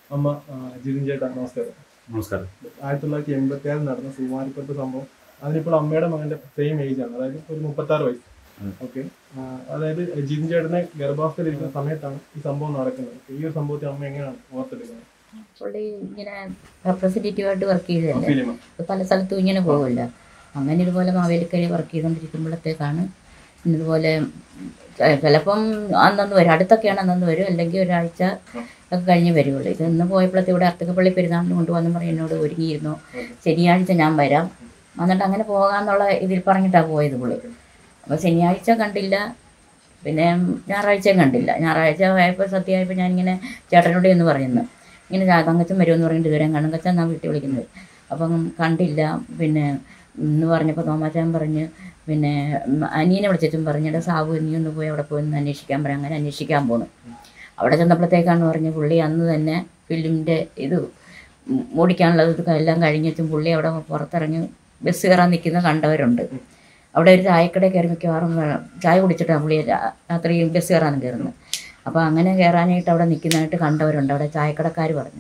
അമ്മ ആ, ജിതിൻ ചേട്ടാ നമസ്കാരം നമസ്കാരം ആയിരത്തി തൊള്ളായിരത്തി എൺപത്തി ആറിൽ നടന്ന സുമാരിപ്പുറത്ത് സംഭവം അതിനിപ്പോൾ അമ്മയുടെ മകന്റെ സെയിം ഏജ് ആണ് അതായത് ഒരു മുപ്പത്തി ആറ് വയസ്സ് ഉം. ഓക്കെ അതായത് ജിതിൻ ചേട്ടനെ ഗർഭാവസ്ഥയിലിരിക്കുന്ന സമയത്താണ് ഈ സംഭവം നടക്കുന്നത് ഈ ഒരു സംഭവത്തെ അമ്മ എങ്ങനെയാണ് ഓർത്തെടുക്കുന്നത് പുള്ളി ഇങ്ങനെ റെപ്രസെൻറ്റേറ്റീവായിട്ട് വർക്ക് ചെയ്തതല്ലേ ഫിലിം പല സ്ഥലത്തും ഇങ്ങനെ പോകുമല്ലോ അങ്ങനെ ഇതുപോലെ മാവേലിക്കരി വർക്ക് ചെയ്തുകൊണ്ടിരിക്കുമ്പോഴത്തേക്കാണ് ഇതുപോലെ ചെ- ചിലപ്പം അന്നന്ന് വരും അടുത്തൊക്കെയാണ് അന്നന്ന് വരും അല്ലെങ്കിൽ ഒരാഴ്ച ഒക്കെ കഴിഞ്ഞ് വരുള്ളൂ ഇത് ഇന്ന് പോയപ്പോഴത്തെ ഇവിടെ അർത്തക്കപ്പള്ളി പെരുന്നാളിന് കൊണ്ടുവന്ന് പറഞ്ഞ് എന്നോട് ഒരുങ്ങിയിരുന്നു ശനിയാഴ്ച ഞാൻ വരാം എന്നിട്ട് അങ്ങനെ പോകാമെന്നുള്ള ഇതിൽ പറഞ്ഞിട്ടാണ് പോയത് പുള്ളി അപ്പോൾ ശനിയാഴ്ച കണ്ടില്ല പിന്നെ ഞായറാഴ്ചയും കണ്ടില്ല ഞായറാഴ്ച ആയപ്പോൾ സത്യമായപ്പോൾ ഞാനിങ്ങനെ ചേട്ടനോട് എന്ന് പറയുന്നു ഇങ്ങനെ തങ്കച്ചൻ വരുമെന്ന് പറഞ്ഞിട്ട് ഇതുവരെ കണ്ണങ്കച്ചൻ എന്നാണ് വീട്ടിൽ വിളിക്കുന്നത് അപ്പം കണ്ടില്ല പിന്നെ എന്ന് പറഞ്ഞപ്പോൾ തോമാച്ചാൻ പറഞ്ഞ് പിന്നെ ഉം, അനിയനെ വിളിച്ചിട്ടും പറഞ്ഞിട്ട് സാബു നീ ഒന്ന് പോയി അവിടെ പോയി ഒന്ന് അന്വേഷിക്കാൻ പറയാം അങ്ങനെ അന്വേഷിക്കാൻ പോണു അവിടെ ചെന്നപ്പോഴത്തേക്കാണ് പറഞ്ഞ് പുള്ളി അന്ന് തന്നെ ഫിലിമിൻ്റെ ഇത് ഉം, ഓടിക്കാനുള്ളത് ഇത് എല്ലാം കഴിഞ്ഞിട്ടും പുള്ളി അവിടെ പുറത്തിറങ്ങി ബസ് കയറാൻ നിൽക്കുന്ന കണ്ടവരുണ്ട് അവിടെ ഒരു ചായക്കട കയറി മിക്കവാറും വേ- ചായ കുടിച്ചിട്ടാണ് പുള്ളി രാ- രാത്രി ബസ് കയറാൻ കയറുന്നത് അപ്പോൾ അങ്ങനെ കയറാനായിട്ട് അവിടെ നിൽക്കുന്നതായിട്ട് കണ്ടവരുണ്ട് അവിടെ ചായക്കടക്കാർ പറഞ്ഞു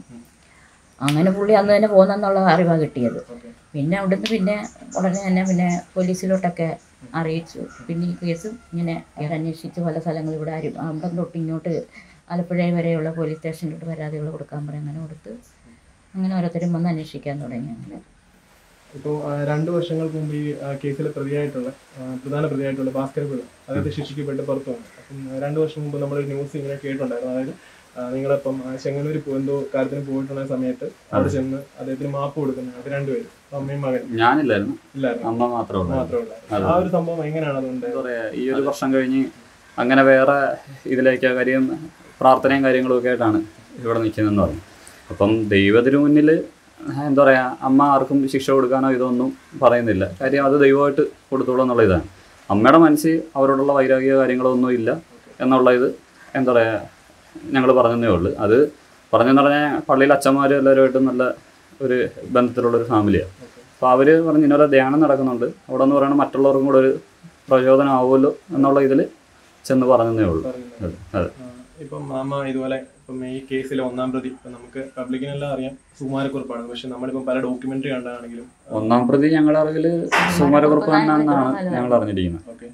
അങ്ങനെ പുള്ളി അന്ന് തന്നെ പോകുന്നെന്നുള്ള അറിവാണ് കിട്ടിയത് ഓക്കെ പിന്നെ അവിടുന്ന് പിന്നെ ഉടനെ തന്നെ പിന്നെ പോലീസിലോട്ടൊക്കെ അറിയിച്ചു പിന്നെ ഈ കേസ് ഇങ്ങനെ ഇയാൾ അന്വേഷിച്ച് പല സ്ഥലങ്ങളിൽ ഇവിടെ ആരും അവിടെ തൊട്ട് ഇങ്ങോട്ട് ആലപ്പുഴ വരെയുള്ള പോലീസ് സ്റ്റേഷനിലോട്ട് പരാതികൾ കൊടുക്കാൻ പറയും അങ്ങനെ കൊടുത്ത് അങ്ങനെ ഓരോരുത്തരും വന്ന് അന്വേഷിക്കാൻ തുടങ്ങി അങ്ങനെ ഇപ്പോൾ രണ്ട് വർഷങ്ങൾക്ക് മുമ്പ് ഈ ആ, കേസിലെ പ്രതിയായിട്ടുള്ള ആ, പ്രധാന പ്രതിയായിട്ടുള്ള ഭാസ്കര പിള്ള അതായത് ശിക്ഷിക്കപ്പെട്ട് പുറത്തു വന്നു അപ്പം ആ, രണ്ട് വർഷം മുമ്പ് നമ്മളൊരു ന്യൂസ് ഇങ്ങനെ കേട്ടിട്ടുണ്ടായിരുന്നു അതായത് ആ, നിങ്ങളിപ്പം ആ, ചെങ്ങന്നൂർ പോ- എന്തോ കാര്യത്തിന് പോയിട്ടുള്ള സമയത്ത് അവിടെ ചെന്ന് അദ്ദേഹത്തിന് മാപ്പ് കൊടുക്കുന്നതായിട്ട് രണ്ടുപേരും അമ്മയും മകനും ഞാനില്ലായിരുന്നു ഇല്ലായിരുന്നു അമ്മ മാത്രമേ ഉള്ളൂ മാത്രമേ ഉള്ളായിരുന്നു ആ ഒരു സംഭവം എങ്ങനെയാണ് അതുകൊണ്ട് എന്താ പറയാ ഈ ഒരു വർഷം കഴിഞ്ഞ് അങ്ങനെ വേറെ ഇതിലേക്ക് കാര്യം പ്രാർത്ഥനയും കാര്യങ്ങളും ഒക്കെ ആയിട്ടാണ് ഇവിടെ നിൽക്കുന്നതെന്ന് പറഞ്ഞു അപ്പം ദൈവത്തിന് മുന്നിൽ എന്താ പറയാ അമ്മ ആർക്കും ശിക്ഷ കൊടുക്കാനോ ഇതൊന്നും പറയുന്നില്ല കാര്യം അത് ദൈവമായിട്ട് കൊടുത്തോളൂ എന്നുള്ള ഇതാണ് അമ്മയുടെ മനസ്സിൽ അവരോടുള്ള വൈരാഗ്യ കാര്യങ്ങളൊന്നും ഇല്ല എന്നുള്ള ഇത് എന്താ പറയാ ഞങ്ങൾ പറഞ്ഞതേ ഉള്ളൂ അത് പറഞ്ഞെന്ന് പറഞ്ഞാൽ പള്ളിയിൽ അച്ഛന്മാർ എല്ലാവരുമായിട്ടും നല്ല ഒരു ബന്ധത്തിലുള്ള ഒരു ഫാമിലിയാണ് അപ്പോൾ അവർ പറഞ്ഞ് ഇന്നലെ ധ്യാനം നടക്കുന്നുണ്ട് അവിടെ എന്ന് പറയുന്നത് മറ്റുള്ളവർക്കും കൂടെ ഒരു പ്രചോദനം ആവുമല്ലോ എന്നുള്ള ഇതിൽ ചെന്ന് പറഞ്ഞതേ ഉള്ളൂ പറയുന്നത് അതെ അതെ ആ, ഇപ്പം അമ്മ ഇതുപോലെ ഇപ്പം ഈ കേസിലെ ഒന്നാം പ്രതി ഇപ്പം നമുക്ക് പബ്ലിക്കിനെല്ലാം അറിയാം സുകുമാരക്കുറിപ്പാണ് പക്ഷെ നമ്മളിപ്പം പല ഡോക്യുമെന്ററി കണ്ടാണെങ്കിലും ഒന്നാം പ്രതി ഞങ്ങളുടെ അറിവിൽ സുമാരക്കുറിപ്പ് തന്നെന്നാണ് ഞങ്ങൾ അറിഞ്ഞിരിക്കുന്നത് ഓക്കെ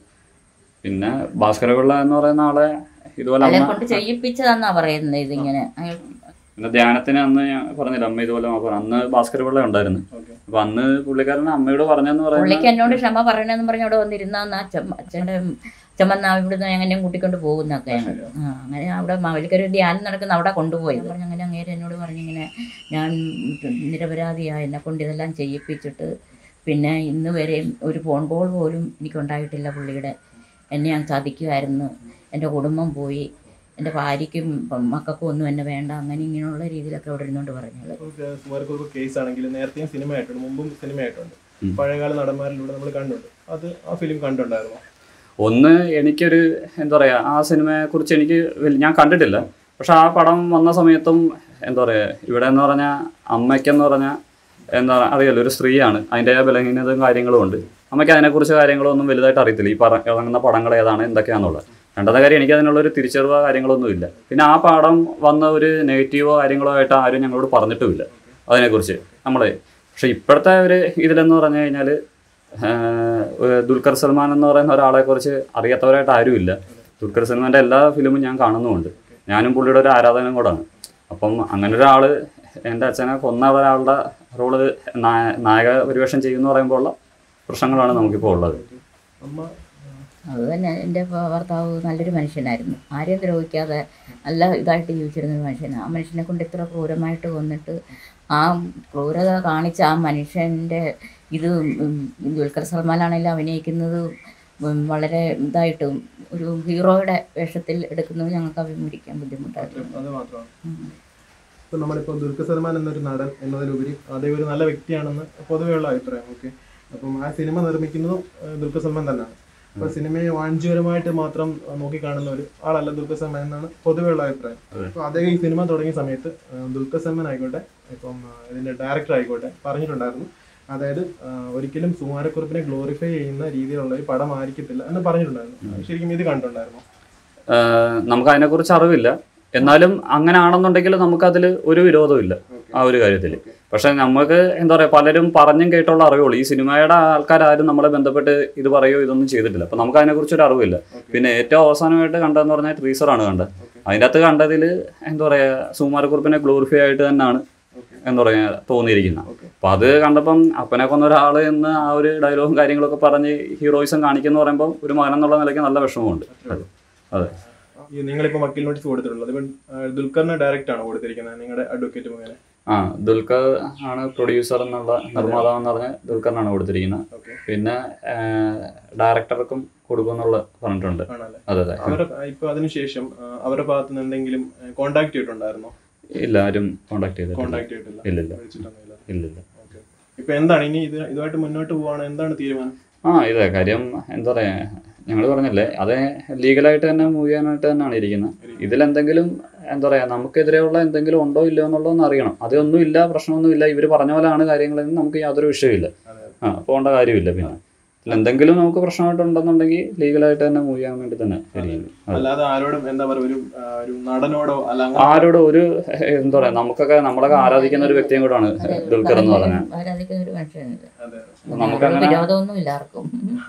പിന്നെ ഭാസ്കരപിള്ള എന്ന് പറയുന്ന ആളെ ഇതുപോലെ അയാളെ അമ്മ കൊണ്ട് ചെയ്യിപ്പിച്ചതെന്നാ പറയുന്നത് ഇതിങ്ങനെ അയാൾ പിന്നെ ധ്യാനത്തിന് അന്ന് ഞാൻ പറഞ്ഞില്ല അമ്മ ഇതുപോലെ പറഞ്ഞു അന്ന് ഭാസ്കരപിള്ള ഉണ്ടായിരുന്നു ഓക്കെ അപ്പൊ അന്ന് പുള്ളിക്കാരൻ അമ്മയോട് പറഞ്ഞെന്ന് പറയുന്നത് പുള്ളിക്ക് എന്നോട് ക്ഷമ പറയണമെന്ന് പറഞ്ഞ് അവിടെ വന്നിരുന്ന അച്ഛൻ്റെ അച്ഛമ്മ ഇവിടുന്ന് എങ്ങനെയും കൂട്ടിക്കൊണ്ട് പോകുന്നൊക്കെയാണ് ആ അങ്ങനെ അവിടെ മാവലിക്കൊരു ധ്യാനം നടക്കുന്ന അവിടെ കൊണ്ടുപോയി പറഞ്ഞു അങ്ങനെ അങ്ങേര് എന്നോട് പറഞ്ഞിങ്ങനെ ഞാൻ നിരപരാധിയായി എന്നെ കൊണ്ട് ഇതെല്ലാം ചെയ്യിപ്പിച്ചിട്ട് പിന്നെ ഇന്ന് വരെയും ഒരു ഫോൺ കോൾ പോലും എനിക്കുണ്ടായിട്ടില്ല പുള്ളിയുടെ എന്നെ ഞാൻ ചതിക്കുമായിരുന്നു എൻ്റെ കുടുംബം പോയി എൻ്റെ ഭാര്യയ്ക്കും മക്കൾക്കും ഒന്നും എന്നെ വേണ്ട അങ്ങനെ ഇങ്ങനെയുള്ള രീതിയിലൊക്കെ അവിടെ ഇരുന്നുകൊണ്ട് പറഞ്ഞത് സുമാരക്കുറിപ്പ് കേസ് ആണെങ്കിൽ നേരത്തെയും സിനിമ ആയിട്ടുണ്ട് മുമ്പും സിനിമ ആയിട്ടുണ്ട് ഉം. പഴയകാല നടന്മാരിലൂടെ നമ്മൾ കണ്ടുണ്ട് അത് ആ ഫിലിം കണ്ടുണ്ടായിരുന്നു ഒന്ന് എനിക്കൊരു എന്താ പറയാ ആ സിനിമയെ കുറിച്ച് എനിക്ക് വലിയ- ഞാൻ കണ്ടിട്ടില്ല പക്ഷെ ആ പടം വന്ന സമയത്തും എന്താ പറയാ ഇവിടെ എന്ന് പറഞ്ഞാൽ അമ്മയ്ക്കെന്ന് പറഞ്ഞാൽ എന്താ അറിയാലോ ഒരു സ്ത്രീയാണ് അതിൻ്റെ ബലഹീനതയും കാര്യങ്ങളും ഉണ്ട് അമ്മയ്ക്ക് അതിനെക്കുറിച്ച് കാര്യങ്ങളൊന്നും വലുതായിട്ട് അറിയത്തില്ല ഈ പറ ഇറങ്ങുന്ന പടങ്ങൾ ഏതാണ് എന്തൊക്കെയാണെന്നുള്ളത് രണ്ടാമത്തെ കാര്യം എനിക്ക് അതിനുള്ളൊരു തിരിച്ചറിവോ കാര്യങ്ങളൊന്നും ഇല്ല പിന്നെ ആ പടം വന്ന ഒരു നെഗറ്റീവോ കാര്യങ്ങളോ ആയിട്ട് ആരും ഞങ്ങളോട് പറഞ്ഞിട്ടുമില്ല അതിനെക്കുറിച്ച് നമ്മളെ പക്ഷെ ഇപ്പോഴത്തെ ഒരു ഇതിലെന്ന് പറഞ്ഞു കഴിഞ്ഞാൽ ദുൽഖർ സൽമാൻ എന്ന് പറയുന്ന ഒരാളെ കുറിച്ച് അറിയാത്തവരായിട്ട് ആരുമില്ല ദുൽഖർ സൽമാൻ്റെ എല്ലാ ഫിലിമും ഞാൻ കാണുന്നുമുണ്ട് ഞാനും പുള്ളിയുടെ ഒരു ആരാധകനും കൂടാണ് അപ്പം അങ്ങനെ ഒരാൾ എൻ്റെ അച്ഛനെ കൊന്ന ഒരാളുടെ റോള് നായക പരിവേഷം ചെയ്യുമെന്ന് പറയുമ്പോൾ ഉള്ള പ്രശ്നങ്ങളാണ് നമുക്കിപ്പോൾ ഉള്ളത് അമ്മ അത് തന്നെ എൻ്റെ ഭ- ഭർത്താവ് നല്ലൊരു മനുഷ്യനായിരുന്നു ആരെയും ദ്രോഹിക്കാതെ നല്ല ഇതായിട്ട് ജീവിച്ചിരുന്ന ഒരു മനുഷ്യനാണ് ആ മനുഷ്യനെ കൊണ്ട് ഇത്ര ക്രൂരമായിട്ട് കൊന്നിട്ട് ആ ക്രൂരത കാണിച്ച ആ മനുഷ്യൻ്റെ ഇത് ഉം, ദുൽഖർ സൽമാനാണെങ്കിലും അഭിനയിക്കുന്നത് ഉം, വളരെ ഇതായിട്ടും ഒരു ഹീറോയുടെ വേഷത്തിൽ എടുക്കുന്നത് ഞങ്ങൾക്ക് അഭിമുഖിക്കാൻ ബുദ്ധിമുട്ടായിരുന്നു അത് മാത്രമാണ് ഉം. ഇപ്പൊ നമ്മളിപ്പോൾ ദുൽഖർ സൽമാൻ എന്നൊരു നടൻ എന്നതിലുപരി അദ്ദേഹം ഒരു നല്ല വ്യക്തിയാണെന്ന് പൊതുവെയുള്ള അഭിപ്രായം ഓക്കെ അപ്പം ആ സിനിമ നിർമ്മിക്കുന്നതും ആ, ദുൽഖർ സൽമാൻ തന്നെയാണ് അപ്പൊ സിനിമയെ വാണിജ്യപരമായിട്ട് മാത്രം ആ, നോക്കിക്കാണുന്ന ഒരു ആളല്ല ദുൽഖർ സൽമാൻ എന്നാണ് പൊതുവെയുള്ള അഭിപ്രായം അതെ. അപ്പൊ അദ്ദേഹം ഈ സിനിമ തുടങ്ങിയ സമയത്ത് ആ, ദുൽഖർ സൽമാൻ ആയിക്കോട്ടെ ഇപ്പം ആ, ഇതിന്റെ ഡയറക്ടർ ആയിക്കോട്ടെ പറഞ്ഞിട്ടുണ്ടായിരുന്നു അതായത് ആ, ഒരിക്കലും സുമാരക്കുറിപ്പിനെ ഗ്ലോറിഫൈ ചെയ്യുന്ന രീതിയിലുള്ള ഒരു പടം ആയിരിക്കത്തില്ല എന്ന് പറഞ്ഞിട്ടുണ്ടായിരുന്നു ശരിക്കും ഇത് കണ്ടിട്ടുണ്ടായിരുന്നു ആഹ് നമുക്ക് അതിനെക്കുറിച്ച് അറിവില്ല എന്നാലും അങ്ങനെ ആണെന്നുണ്ടെങ്കിൽ നമുക്കതിൽ ഒരു വിരോധവും ഇല്ല ആ ഒരു കാര്യത്തിൽ പക്ഷെ നമുക്ക് എന്താ പറയുക പലരും പറഞ്ഞും കേട്ടുള്ള അറിവുള്ളൂ ഈ സിനിമയുടെ ആൾക്കാരും നമ്മളെ ബന്ധപ്പെട്ട് ഇത് പറയുകയോ ഇതൊന്നും ചെയ്തിട്ടില്ല അപ്പം നമുക്ക് അതിനെക്കുറിച്ച് ഒരു അറിവില്ല പിന്നെ ഏറ്റവും അവസാനമായിട്ട് കണ്ടതെന്ന് പറഞ്ഞാൽ ട്രീസറാണ് കണ്ടത് അതിൻ്റെ അകത്ത് കണ്ടതിൽ എന്താ പറയുക സുകുമാരക്കുറിപ്പിനെ ഗ്ലോറിഫൈ ആയിട്ട് തന്നെയാണ് എന്താ പറയുക തോന്നിയിരിക്കുന്നത് അപ്പം അത് കണ്ടപ്പം അപ്പനെ കൊന്ന ഒരാൾ എന്ന് ആ ഒരു ഡയലോഗും കാര്യങ്ങളൊക്കെ പറഞ്ഞ് ഹീറോയിസം കാണിക്കുന്ന പറയുമ്പോൾ ഒരു മകൻ എന്നുള്ള നിലയ്ക്ക് നല്ല വിഷമമുണ്ട് അത് അതെ ഈ നിങ്ങളിപ്പോൾ വക്കീൽ നോട്ടീസ് കൊടുത്തിട്ടുള്ളത് ഇപ്പം ആ, ദുൽഖറിന് ഡയറക്റ്റ് ആണ് കൊടുത്തിരിക്കുന്നത് നിങ്ങളുടെ അഡ്വക്കേറ്റ് മുഖേന ആ ദുൽഖർ ആണ് പ്രൊഡ്യൂസർ എന്നുള്ള നിർമ്മാതാവ് എന്ന് പറഞ്ഞ ദുൽഖറിനാണ് കൊടുത്തിരിക്കുന്നത് ഓക്കെ പിന്നെ ഡയറക്ടർക്കും കൊടുക്കുമെന്നുള്ള പറഞ്ഞിട്ടുണ്ട് ആണല്ലേ അതെ അതെ അവരുടെ ഇപ്പൊ അതിനുശേഷം ആ, അവരുടെ ഭാഗത്ത് നിന്ന് എന്തെങ്കിലും കോണ്ടാക്ട് ചെയ്തിട്ടുണ്ടായിരുന്നോ ഇല്ല ആരും കോണ്ടാക്ട് ചെയ്തിട്ടില്ല കോണ്ടാക്ട് ചെയ്തിട്ടില്ല ഇല്ല ഇല്ല വിളിച്ചിട്ടൊന്നുമില്ല ഇല്ല ഇല്ല ഓക്കെ ഇപ്പൊ എന്താണ് ഇനി ഇത് ഇതുമായിട്ട് മുന്നോട്ട് പോവാണ് എന്താണ് തീരുമാനം ആ ഇതെ കാര്യം എന്താ പറയാ ഞങ്ങൾ പറഞ്ഞല്ലേ അത് ലീഗലായിട്ട് തന്നെ മൂവ് ചെയ്യാനായിട്ട് തന്നെയാണ് ഇരിക്കുന്നത് ഇതിലെന്തെങ്കിലും എന്താ പറയാ നമുക്കെതിരെയുള്ള എന്തെങ്കിലും ഉണ്ടോ ഇല്ലയോ എന്നുള്ളതൊന്നും അറിയണം അതൊന്നും ഇല്ല പ്രശ്നമൊന്നുമില്ല ഇവർ പറഞ്ഞ പോലെയാണ് കാര്യങ്ങളെന്ന് നമുക്ക് യാതൊരു വിഷയമില്ല അതെ ആ പോകേണ്ട കാര്യമില്ല പിന്നെ ഇതിൽ എന്തെങ്കിലും നമുക്ക് പ്രശ്നമായിട്ടുണ്ടെന്നുണ്ടെങ്കിൽ ലീഗലായിട്ട് തന്നെ മൂവ് ചെയ്യാൻ വേണ്ടി തന്നെ ഇരിക്കുന്നു അതെ. അല്ലാതെ ആരോടും എന്താ പറയുക ഒരു ആ, ഒരു നടനോടോ അല്ല അങ്ങനെ ആരോട് ഒരു എന്താ പറയാ നമുക്കൊക്കെ നമ്മളൊക്കെ ആരാധിക്കുന്ന ഒരു വ്യക്തിയും കൂടാണ് ദുൽഖർ എന്ന് പറഞ്ഞാൽ ആരാധിക്കുന്ന ഒരു മനുഷ്യനില്ല അതെ നമുക്കങ്ങനെ- വിരോധമൊന്നും ഇല്ല ആർക്കും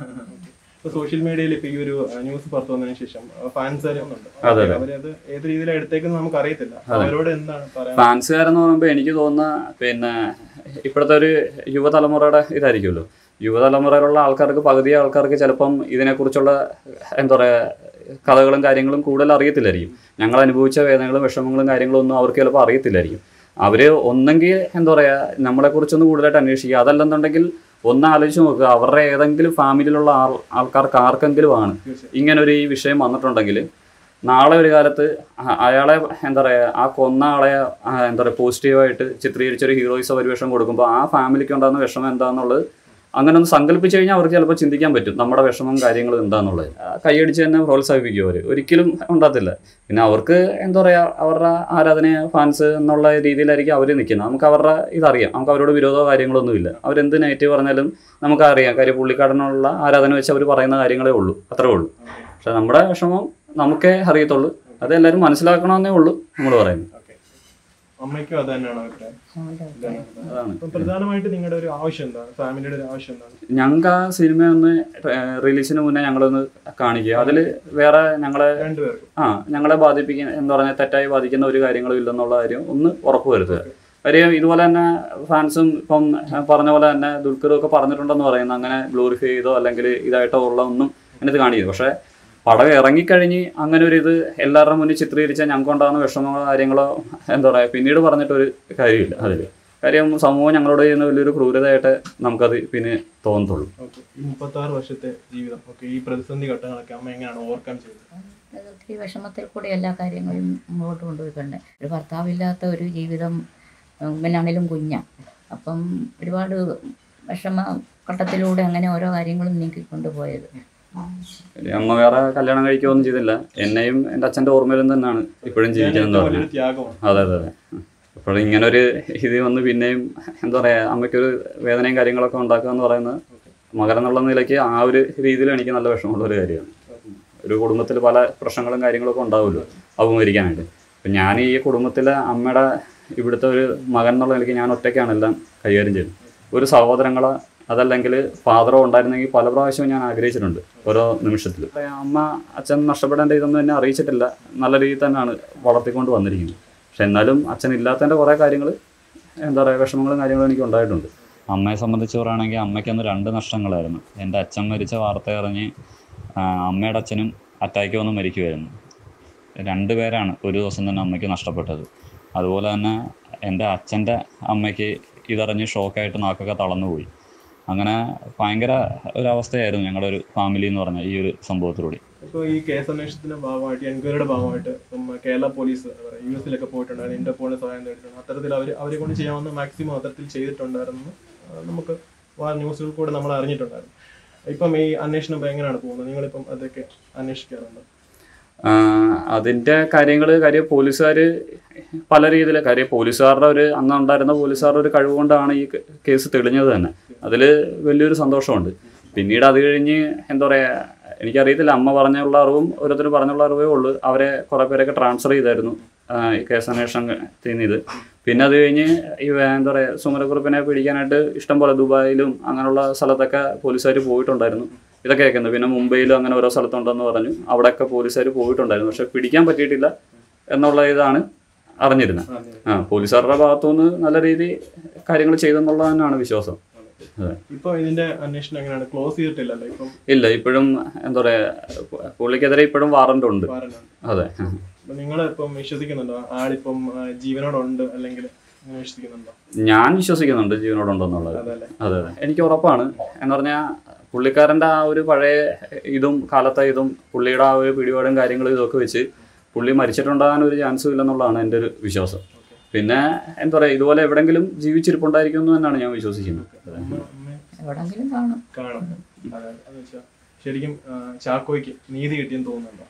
ഇപ്പൊ സോഷ്യൽ മീഡിയയിൽ ഇപ്പൊ ഈ ഒരു ന്യൂസ് പുറത്തു വന്നതിന് ശേഷം ഫാൻസ് ഉണ്ട് അതെ, അതെ. അവരത് ഏത് രീതിയിലാണ് എടുത്തേക്കുന്നത് നമുക്ക് അറിയത്തില്ല അവരോട് എന്താണ് പറയാൻ ഫാൻസുകാരെന്ന് പറയുമ്പോൾ എനിക്ക് തോന്നുന്ന പിന്നെ ഇപ്പോഴത്തെ ഒരു യുവതലമുറയുടെ ഇതായിരിക്കുമല്ലോ യുവതലമുറയിലുള്ള ആൾക്കാർക്ക് പകുതി ആൾക്കാർക്ക് ചിലപ്പം ഇതിനെക്കുറിച്ചുള്ള എന്താ പറയുക കഥകളും കാര്യങ്ങളും കൂടുതൽ അറിയത്തില്ലായിരിക്കും ഞങ്ങൾ അനുഭവിച്ച വേദനകളും വിഷമങ്ങളും കാര്യങ്ങളും ഒന്നും അവർക്ക് ചിലപ്പോൾ അറിയത്തില്ലായിരിക്കും അവർ ഒന്നെങ്കിൽ എന്താ പറയുക നമ്മളെക്കുറിച്ചൊന്ന് കൂടുതലായിട്ട് അന്വേഷിക്കുക അതല്ലെന്നുണ്ടെങ്കിൽ ഒന്ന് ആലോചിച്ച് നോക്കുക അവരുടെ ഏതെങ്കിലും ഫാമിലിയിലുള്ള ആൾ ആൾക്കാർക്ക് ആർക്കെങ്കിലും ആണ് ഇങ്ങനെ ഒരു ഈ വിഷയം വന്നിട്ടുണ്ടെങ്കിൽ നാളെ ഒരു കാലത്ത് അ- അയാളെ എന്താ പറയുക ആ കൊന്ന ആളെ ആ, എന്താ പറയുക പോസിറ്റീവായിട്ട് ചിത്രീകരിച്ചൊരു ഹീറോയിസ് പരിവേഷം കൊടുക്കുമ്പോൾ ആ ഫാമിലിക്ക് ഉണ്ടാകുന്ന വിഷമം എന്താണെന്നുള്ളത് അങ്ങനെ ഒന്ന് സങ്കല്പിച്ച് കഴിഞ്ഞാൽ അവർക്ക് ചിലപ്പോൾ ചിന്തിക്കാൻ പറ്റും നമ്മുടെ വിഷമം കാര്യങ്ങളും എന്താണെന്നുള്ളത് ആ, കൈയടിച്ച് തന്നെ പ്രോത്സാഹിപ്പിക്കും അവർ ഒരിക്കലും ഉണ്ടാകത്തില്ല പിന്നെ അവർക്ക് എന്താ പറയുക അവരുടെ ആരാധന ഫാൻസ് എന്നുള്ള രീതിയിലായിരിക്കും അവർ നിൽക്കുന്നത് നമുക്ക് അവരുടെ ഇതറിയാം നമുക്ക് അവരോട് വിരോധമോ കാര്യങ്ങളൊന്നുമില്ല അവരെന്ത് നെഗറ്റീവ് പറഞ്ഞാലും നമുക്കറിയാം കാര്യം പുള്ളിക്കാരനുള്ള ആരാധന വെച്ച് അവർ പറയുന്ന കാര്യങ്ങളേ ഉള്ളൂ അത്രേ ഉള്ളൂ പക്ഷെ നമ്മുടെ വിഷമം നമുക്കേ അറിയത്തുള്ളൂ അത് എല്ലാവരും മനസ്സിലാക്കണമെന്നേ ഉള്ളൂ നമ്മൾ പറയുന്നത് ഓക്കെ അമ്മയ്ക്കും അത് തന്നെയാണ് അഭിപ്രായം അവന്റെ ഇതാണ്. അതാണ് അപ്പം പ്രധാനമായിട്ട് നിങ്ങളുടെ ഒരു ആവശ്യം എന്താണ് ഫാമിലിയുടെ ഒരു ആവശ്യം എന്താണ് ഞങ്ങൾക്ക് ആ സിനിമ ഒന്ന് റിലീസിന് മുന്നേ ഞങ്ങളൊന്ന് കാണിക്കുക അതിൽ വേറെ ഞങ്ങളെ രണ്ടുപേർക്കും ആ ഞങ്ങളെ ബാധിപ്പിക്കുന്ന എന്താ പറയുക തെറ്റായി ബാധിക്കുന്ന ഒരു കാര്യങ്ങളും ഇല്ലെന്നുള്ള കാര്യം ഒന്ന് ഉറപ്പ് വരുത്തുക കാര്യം ഇതുപോലെ തന്നെ ഫാൻസും ഇപ്പം പറഞ്ഞ പോലെ തന്നെ ദുൽഖറും ഒക്കെ പറഞ്ഞിട്ടുണ്ടെന്ന് പറയുന്നത് അങ്ങനെ ഗ്ലോറിഫൈ ചെയ്തോ അല്ലെങ്കിൽ ഇതായിട്ടോ ഉള്ള ഒന്നും അതിനകത്ത് കാണിക്കുന്നു പക്ഷേ പടം ഇറങ്ങിക്കഴിഞ്ഞ് അങ്ങനെ ഒരു ഇത് എല്ലാവരുടെ മുന്നിൽ ചിത്രീകരിച്ചാൽ ഞങ്ങൾക്ക് ഉണ്ടാകുന്ന വിഷമങ്ങളോ കാര്യങ്ങളോ എന്താ പറയുക പിന്നീട് പറഞ്ഞിട്ടൊരു കാര്യമില്ല അതിൽ കാര്യം സമൂഹം ഞങ്ങളോട് ചെയ്യുന്ന വലിയൊരു ക്രൂരതയായിട്ട് നമുക്കത് പിന്നെ തോന്നത്തുള്ളൂ ഓക്കെ ഈ മുപ്പത്തി ആറ് വർഷത്തെ ജീവിതം ഓക്കെ ഈ പ്രതിസന്ധി ഘട്ടങ്ങളൊക്കെ അമ്മ എങ്ങനെയാണ് ഓവർകം ചെയ്തത് അത് ഒത്തിരി വിഷമത്തിൽ കൂടി എല്ലാ കാര്യങ്ങളും മുമ്പോട്ട് കൊണ്ടുപോയിട്ടുണ്ട് ഒരു ഭർത്താവില്ലാത്ത ഒരു ജീവിതം ഉമ്മനാണേലും കുഞ്ഞ അപ്പം ഒരുപാട് വിഷമ ഘട്ടത്തിലൂടെ അങ്ങനെ ഓരോ കാര്യങ്ങളും നീക്കിക്കൊണ്ടുപോയത് അമ്മ വേറെ കല്യാണം കഴിക്കുകയൊന്നും ചെയ്തില്ല എന്നെയും എൻ്റെ അച്ഛൻ്റെ ഓർമ്മയിലും തന്നെയാണ് ഇപ്പോഴും ജീവിക്കുന്നത് ഏറ്റവും പറഞ്ഞു വലിയൊരു ത്യാഗമാണ് അതെ അതെ അതെ അപ്പോൾ ഇങ്ങനെ ഒരു ഇത് വന്ന് പിന്നെയും എന്താ പറയുക അമ്മയ്ക്കൊരു വേദനയും കാര്യങ്ങളൊക്കെ ഉണ്ടാക്കുക എന്ന് പറയുന്നത് മകൻ എന്നുള്ള നിലയ്ക്ക് ആ ഒരു രീതിയിൽ എനിക്ക് നല്ല വിഷമമുള്ള ഒരു കാര്യമാണ് ഒരു കുടുംബത്തിൽ പല പ്രശ്നങ്ങളും കാര്യങ്ങളൊക്കെ ഉണ്ടാവുമല്ലോ അഭിമുഖീകരിക്കാനായിട്ട് അപ്പം ഞാൻ ഈ കുടുംബത്തിലെ അമ്മയുടെ ഇവിടുത്തെ ഒരു മകൻ എന്നുള്ള നിലയ്ക്ക് ഞാൻ ഒറ്റയ്ക്കാണ് എല്ലാം കൈകാര്യം ചെയ്യുന്നത് ഒരു സഹോദരങ്ങളെ അതല്ലെങ്കിൽ ഫാദറോ ഉണ്ടായിരുന്നെങ്കിൽ പല പ്രാവശ്യവും ഞാൻ ആഗ്രഹിച്ചിട്ടുണ്ട് ഓരോ നിമിഷത്തിൽ അമ്മ അച്ഛൻ നഷ്ടപ്പെടേണ്ട ഇതൊന്നും എന്നെ അറിയിച്ചിട്ടില്ല നല്ല രീതിയിൽ തന്നെയാണ് വളർത്തിക്കൊണ്ട് വന്നിരിക്കുന്നത് പക്ഷെ എന്നാലും അച്ഛൻ ഇല്ലാത്തതിൻ്റെ കുറേ കാര്യങ്ങൾ എന്താ പറയുക വിഷമങ്ങളും കാര്യങ്ങളും എനിക്ക് ഉണ്ടായിട്ടുണ്ട് അമ്മയെ സംബന്ധിച്ച് പറയുകയാണെങ്കിൽ അമ്മയ്ക്കന്ന് രണ്ട് നഷ്ടങ്ങളായിരുന്നു എൻ്റെ അച്ഛൻ മരിച്ച വാർത്ത അറിഞ്ഞ് ആ, അമ്മയുടെ അച്ഛനും അറ്റാക്ക് വന്ന് മരിക്കുമായിരുന്നു രണ്ട് പേരാണ് ഒരു ദിവസം തന്നെ അമ്മയ്ക്ക് നഷ്ടപ്പെട്ടത് അതുപോലെ തന്നെ എൻ്റെ അച്ഛൻ്റെ അമ്മയ്ക്ക് ഇതറിഞ്ഞ് ഷോക്കായിട്ട് നാക്കൊക്കെ തളർന്നു പോയി അങ്ങനെ ഭയങ്കര ഒരവസ്ഥയായിരുന്നു ഞങ്ങളുടെ ഒരു ഫാമിലി എന്ന് പറഞ്ഞ ഈ ഒരു സംഭവത്തിലൂടെ ഇപ്പോൾ ഈ കേസ് അന്വേഷണത്തിന്റെ ഭാഗമായിട്ട് എൻക്വയറിയുടെ ഭാഗമായിട്ട് ഇപ്പം കേരള പോലീസ് യു എസിലൊക്കെ പോയിട്ടുണ്ടായിരുന്നു ഇന്റർപോളിന് സഹായം തേടിയിട്ടുണ്ട് അത്തരത്തിൽ അവർ അവരെ കൊണ്ട് ചെയ്യാവുന്ന മാക്സിമം അത്തരത്തിൽ ചെയ്തിട്ടുണ്ടായിരുന്നു ആ, നമുക്ക് ന്യൂസുകൾ കൂടെ നമ്മൾ അറിഞ്ഞിട്ടുണ്ടായിരുന്നു ഇപ്പം ഈ അന്വേഷണം ഇപ്പം എങ്ങനെയാണ് പോകുന്നത് നിങ്ങളിപ്പം അതൊക്കെ അന്വേഷിക്കാറുണ്ട് അതിൻ്റെ കാര്യങ്ങൾ കാര്യം പോലീസുകാർ പല രീതിയിൽ കാര്യം പോലീസുകാരുടെ ഒരു അന്ന് ഉണ്ടായിരുന്ന പോലീസുകാരുടെ ഒരു കഴിവ് കൊണ്ടാണ് ഈ കേസ് തെളിഞ്ഞത് തന്നെ അതിൽ വലിയൊരു സന്തോഷമുണ്ട് പിന്നീട് അത് കഴിഞ്ഞ് എന്താ പറയുക എനിക്കറിയത്തില്ല അമ്മ പറഞ്ഞുള്ള അറിവും ഓരോരുത്തർ പറഞ്ഞുള്ള അറിവേ ഉള്ളൂ അവരെ കുറേ പേരൊക്കെ ട്രാൻസ്ഫർ ചെയ്തായിരുന്നു ആ, ഈ കേസന്വേഷണത്തിൽ നിന്ന് ഇത് പിന്നെ അത് കഴിഞ്ഞ് ഈ വേ- എന്താ പറയുക സുമരക്കുറിപ്പിനെ പിടിക്കാനായിട്ട് ഇഷ്ടം പോലെ ദുബായിലും അങ്ങനെയുള്ള സ്ഥലത്തൊക്കെ പോലീസുകാർ പോയിട്ടുണ്ടായിരുന്നു ഇതൊക്കെ കേൾക്കുന്നത് പിന്നെ മുംബൈയിലും അങ്ങനെ ഓരോ സ്ഥലത്തുണ്ടെന്ന് പറഞ്ഞു അവിടെയൊക്കെ പോലീസുകാർ പോയിട്ടുണ്ടായിരുന്നു പക്ഷെ പിടിക്കാൻ പറ്റിയിട്ടില്ല എന്നുള്ള ഇതാണ് അറിഞ്ഞിരുന്നത് ആ പോലീസുകാരുടെ ഭാഗത്തുനിന്ന് നല്ല രീതി കാര്യങ്ങൾ ചെയ്തെന്നുള്ളത് തന്നെയാണ് വിശ്വാസം അതെ ഇപ്പൊ ഇതിന്റെ അന്വേഷണം എങ്ങനെയാണ് ക്ലോസ് ചെയ്തിട്ടില്ലല്ലോ ഇപ്പം ഇല്ല ഇപ്പോഴും എന്താ പറയുക പുള്ളിക്കെതിരെ ഇപ്പോഴും വാറണ്ട് ഉണ്ട് വാറന്റുണ്ട് അതെ നിങ്ങൾ ഇപ്പം വിശ്വസിക്കുന്നുണ്ടോ ആളിപ്പം ആ, ജീവനോടുണ്ട് അല്ലെങ്കിൽ അങ്ങനെ വിശ്വസിക്കുന്നുണ്ടോ ഞാൻ വിശ്വസിക്കുന്നുണ്ട് ജീവനോടുണ്ടെന്നുള്ളത് അതല്ലേ അതെ അതെ എനിക്ക് ഉറപ്പാണ് എന്ന് പറഞ്ഞാൽ പുള്ളിക്കാരൻ്റെ ആ ഒരു പഴയ ഇതും കാലത്തെ ഇതും പുള്ളിയുടെ ആ ഒരു പിടിപാടും കാര്യങ്ങളും ഇതൊക്കെ വെച്ച് പുള്ളി മരിച്ചിട്ടുണ്ടാകാൻ ഒരു ചാൻസും ഇല്ലെന്നുള്ളതാണ് എൻ്റെ ഒരു വിശ്വാസം പിന്നെ എന്താ പറയുക ഇതുപോലെ എവിടെങ്കിലും ജീവിച്ചിരിപ്പുണ്ടായിരിക്കും എന്ന് തന്നെയാണ് ഞാൻ വിശ്വസിക്കുന്നത് അമ്മ അമ്മ എവിടെങ്കിലും കാണും കാണും അതെ അത് വെച്ചാ ശരിക്കും ആ, ചാക്കോയ്ക്ക് നീതി കിട്ടിയെന്ന് തോന്നുന്നുണ്ടോ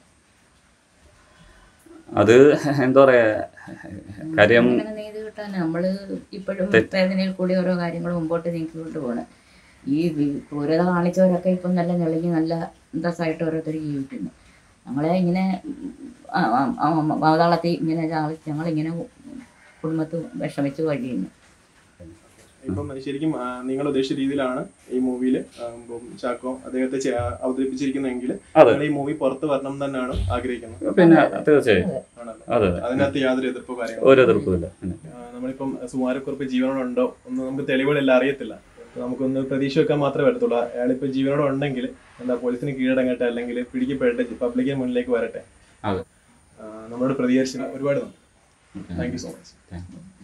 അത് എന്താ പറയാ കാര്യം അങ്ങനെ നീതി കിട്ടാൻ നമ്മള് ഇപ്പോഴും വേദനയിൽ കൂടി ഓരോ കാര്യങ്ങൾ മുമ്പോട്ട് നീക്കിക്കൊണ്ട് പോണ് ഈ വി- ക്രൂരത കാണിച്ചവരൊക്കെ ഇപ്പം നല്ല ഞെളിഞ്ഞ് നല്ല അന്തസ്സായിട്ട് ഓരോരുത്തർ ജീവിക്കുന്നു ഞങ്ങളെ ഇങ്ങനെ പാതാളത്തിൽ ഇങ്ങനെ ഞങ്ങൾ ഞങ്ങളിങ്ങനെ കുടുംബത്ത് വിഷമിച്ച് കഴിയുന്നു ഇപ്പം ശരിക്കും ആ, നിങ്ങൾ ഉദ്ദേശിച്ച രീതിയിലാണ് ഈ മൂവിയിൽ ചാക്കോ അദ്ദേഹത്തെ ചെ- അവതരിപ്പിച്ചിരിക്കുന്നതെങ്കിൽ അതെ. നിങ്ങൾ ഈ മൂവി പുറത്ത് വരണം എന്ന് തന്നെയാണ് ആഗ്രഹിക്കുന്നത് പിന്നെ തീർച്ചയായും ആണല്ലോ അതെ അതിനകത്ത് യാതൊരു എതിർപ്പോ കാര്യങ്ങളോ ഒരു എതിർപ്പുമില്ല പിന്നെ ആ, നമ്മളിപ്പം സുമാരക്കുറിപ്പ് ജീവനോടുണ്ടോ ഒന്നും നമുക്ക് തെളിവുകളെല്ലാം അറിയത്തില്ല അപ്പൊ നമുക്കൊന്ന് പ്രതീക്ഷ വെക്കാൻ മാത്രമേ പറ്റത്തുള്ളൂ അയാളിപ്പോ ജീവനോടെ ഉണ്ടെങ്കിൽ എന്താ പോലീസിന് കീഴടങ്ങട്ടെ അല്ലെങ്കിൽ പിടിക്കപ്പെടട്ടെ പബ്ലിക്കിന് മുന്നിലേക്ക് വരട്ടെ അതെ ആ, നമ്മളോട് പ്രതികരിച്ചതിന് ഒരുപാട് നന്ദി thank you so much thank U